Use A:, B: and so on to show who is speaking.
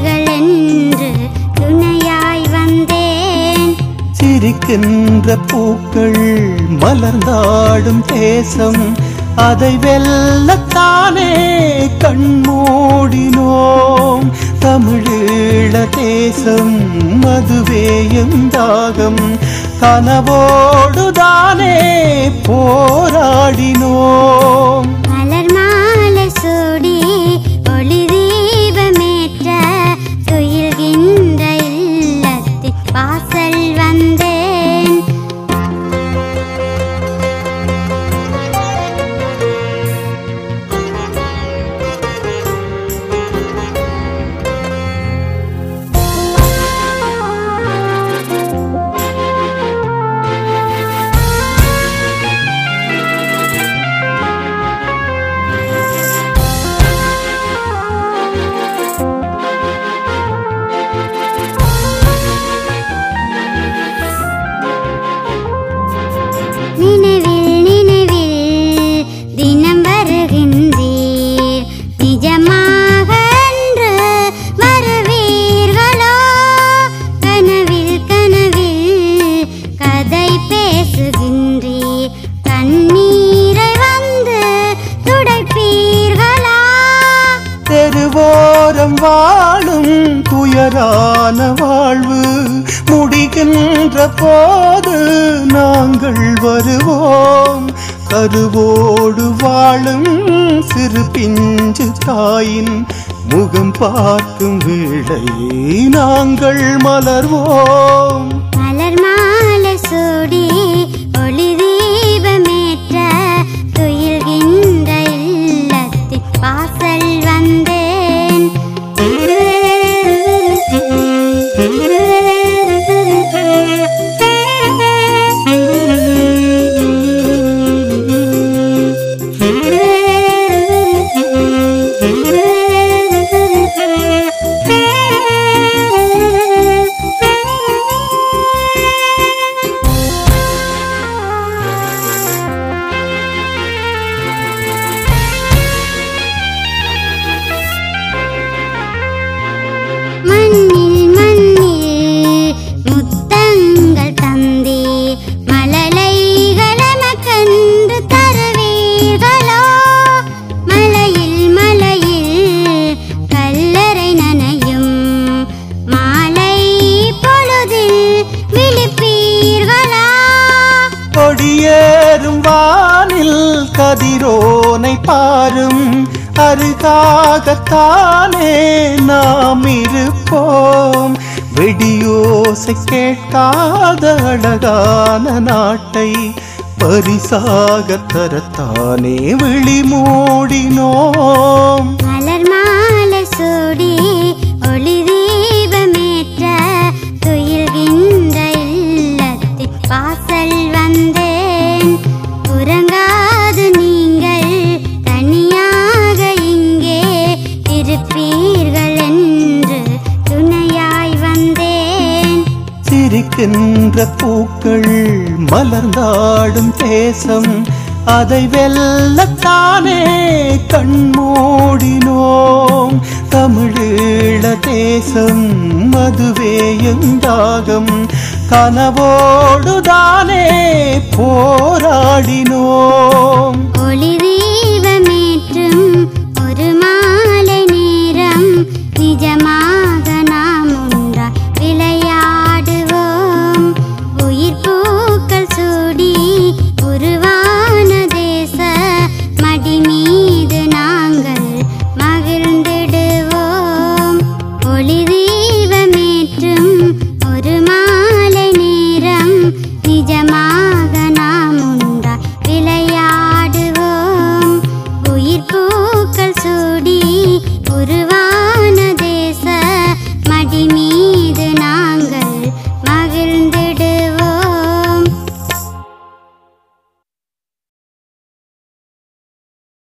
A: இருப்பீர்கள் என்று துணையாய் வந்தேன்
B: சிரிக்கின்ற பூக்கள் மலர்ந்தாடும் தேசம் அதை வெல்லத்தானே கண்மூடினோம் தமிழீழ தேசம் அதுவே எம் தாகம் கனவோடுதானே போராடினோம்
A: மலர் மாலை சூடி ஒளி தீபமேற்ற துயில்கின்ற இல்லத்தின் வாசல் வந்தேன் நினைவில் நினைவில் தினம் வருகின்றீர் நிஜமாக அன்று வருவீர்களோ கனவில் கனவில் கதை பேசுகின்றீர் கண்ணீரை வந்து துடைப்பீர்களா
B: தெருவோரம் வாழும் துயரான வாழ்வு முடிகின்ற போது நாங்கள் வருவோம் கருவோடு வாழும் சிறு பிஞ்சு தாயின் முகம் பார்க்கும் வேளையே நாங்கள் மலர்வோம்
A: மலர் மாலை சூடி ஒளி தீபமேற்ற துயில்கின்ற இல்லத்தின் வாசல் வந்தேன் மண்ணில் மண்ணில் முத்தங்கள் தந்தே மழலைகள் எமக்கென்று தருவீர்களோ மலையில் மலையில் கல்லறை நனையும் மாலை பொழுதில் விழிப்பீர்களா
B: கொடியேறும் வானில் கதிரோனை பாரும் அருகாகத்தானே நாம் இருப்போம் வெடியோசை கேட்காத அழகான நாட்டை பரிசாக தரத்தானே விழி மூடினோம்
A: மலர் மாலை சூடி ஒளி தீபமேற்ற துயில்கின்ற இல்லத்தின் வாசல் வந்தேன் உறங்காது நீங்கள் தனியாக இங்கே இருப்பீர்கள் என்று துணையாய் வந்தேன்
B: சிரிக்கின்ற பூக்கள் மலர்ந்தாடும் தேசம் அதை வெல்லத்தானே கண்மூடினோம் தமிழீழ தேசம் அதுவே எம் தாகம் கனவோடுதானே போராடினோம்
A: ஒளி தீபமேற்றும் ஒரு மாலை நேரம் நிஜமாக நாம் ஒன்றா விளையாடுவோம் உயிர் பூக்கள் சூடி உருவான தேச மடி மீது நாங்கள் மகிழ்ந்திடுவோம் ஒளி தீபமேற்றும் ஒரு மாலை நேரம் நிஜமாக நாம் ஒன்றா விளையாடுவோம் உயிர் பூக்கள் சூடி உருவ